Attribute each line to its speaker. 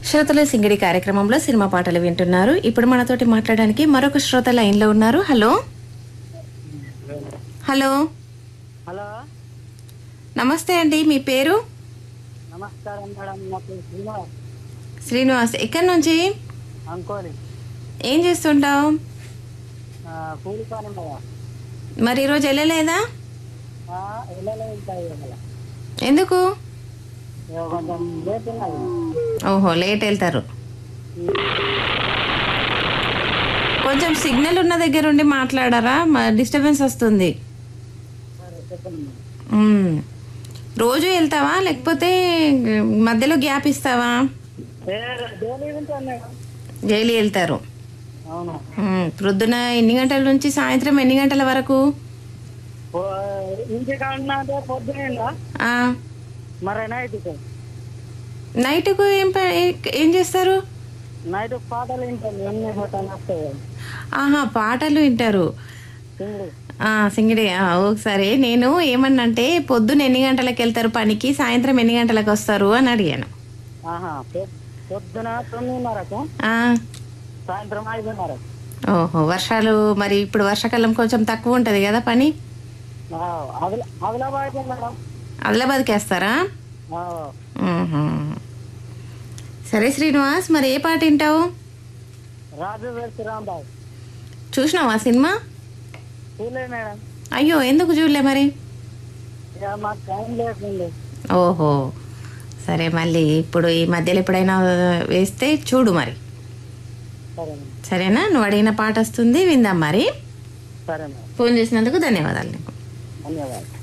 Speaker 1: శ్రోతల సింగిడి కార్యక్రమంలో సినిమా పాటలు వింటున్నారు ఇప్పుడు మనతోటి మాట్లాడడానికి మరొక శ్రోత లైన్ లో ఉన్నారు హలో హలో
Speaker 2: హలో
Speaker 1: నమస్తే అండి మీ పేరు
Speaker 2: నమస్కారం మేడం నా పేరు శ్రీనివాస్
Speaker 1: శ్రీనివాస్ ఎక్కడి నుంచి
Speaker 2: అంకోలి
Speaker 1: ఏం చేస్తుంటావు
Speaker 2: ఆ, కూలి పని మేడం
Speaker 1: మరి ఈరోజు వెళ్ళలేదా
Speaker 2: ఆ, వెళ్ళలే ఉంటాయి ఇవాళ.
Speaker 1: ఎందుకు
Speaker 2: ఇక కొంచెం లేట్ ఉన్నది
Speaker 1: ఓహో లేట్ వెళ్తారు కొంచెం సిగ్నల్ ఉన్న దగ్గర ఉండి మాట్లాడారా డిస్టర్బెన్స్ వస్తుంది
Speaker 2: సరే చెప్పండి మేడం.
Speaker 1: మ్మ్. రోజు వెళ్తావా లేకపోతే మధ్యలో గ్యాప్ ఇస్తావా
Speaker 2: ఏ, డైలీ ఉంటాను మేడం
Speaker 1: డైలీ వెళ్తారు
Speaker 2: అవును
Speaker 1: మ్మ్. ప్రొద్దున ఎన్ని గంటల నుంచి సాయంత్రం ఎన్ని గంటల వరకు
Speaker 2: ఓ, ఇంటికి అంటే పొద్దున
Speaker 1: ఆ,
Speaker 2: మరి నైట్
Speaker 1: నైట్కు ఏం ప- ఏ- ఏం చేస్తారు
Speaker 2: నైట్ పాటలు వింటాను ఎన్ని పాటలు వస్తాయి
Speaker 1: ఆహా పాటలు వింటారు
Speaker 2: సింగిడి
Speaker 1: ఆ, సింగిడి ఆ, ఒకసారి నేను ఏమన్నంటే పొద్దున ఎన్ని గంటలకు వెళ్తారు పనికి సాయంత్రం ఎన్ని గంటలకు వస్తారు అని అడిగాను
Speaker 2: ఆహా పొ- పొద్దున తొమ్మిదిన్నరకు
Speaker 1: ఆ,
Speaker 2: సాయంత్రం ఐదున్నరకు
Speaker 1: ఓహో వర్షాలు మరి ఇప్పుడు వర్షాకాలం కొంచెం తక్కువ ఉంటుంది కదా పని
Speaker 2: ఆ, ఆదిలా ఆదిలాబాద్ మేడం
Speaker 1: ఆదిలాబాద్కి వేస్తారా
Speaker 2: ఆ,
Speaker 1: మ్మ్హ. సరే శ్రీనివాస్ మరి ఏ పాట వింటావు
Speaker 2: రాజు వెళ్తు రాంబాబు
Speaker 1: చూసినావా సినిమా
Speaker 2: చూలే మేడం
Speaker 1: అయ్యో ఎందుకు చూడలే మరి
Speaker 2: ఇక మాకు టైం లేకుండే
Speaker 1: ఓహో సరే మళ్ళీ ఇప్పుడు ఈ మధ్యలో ఎప్పుడైనా వేస్తే చూడు మరి
Speaker 2: సరే మేడం
Speaker 1: సరేనా నువ్వు అడిగిన పాట వస్తుంది విందాం మరి
Speaker 2: సరే మేడం
Speaker 1: ఫోన్ చేసినందుకు ధన్యవాదాలు నీకు
Speaker 2: ధన్యవాదాలు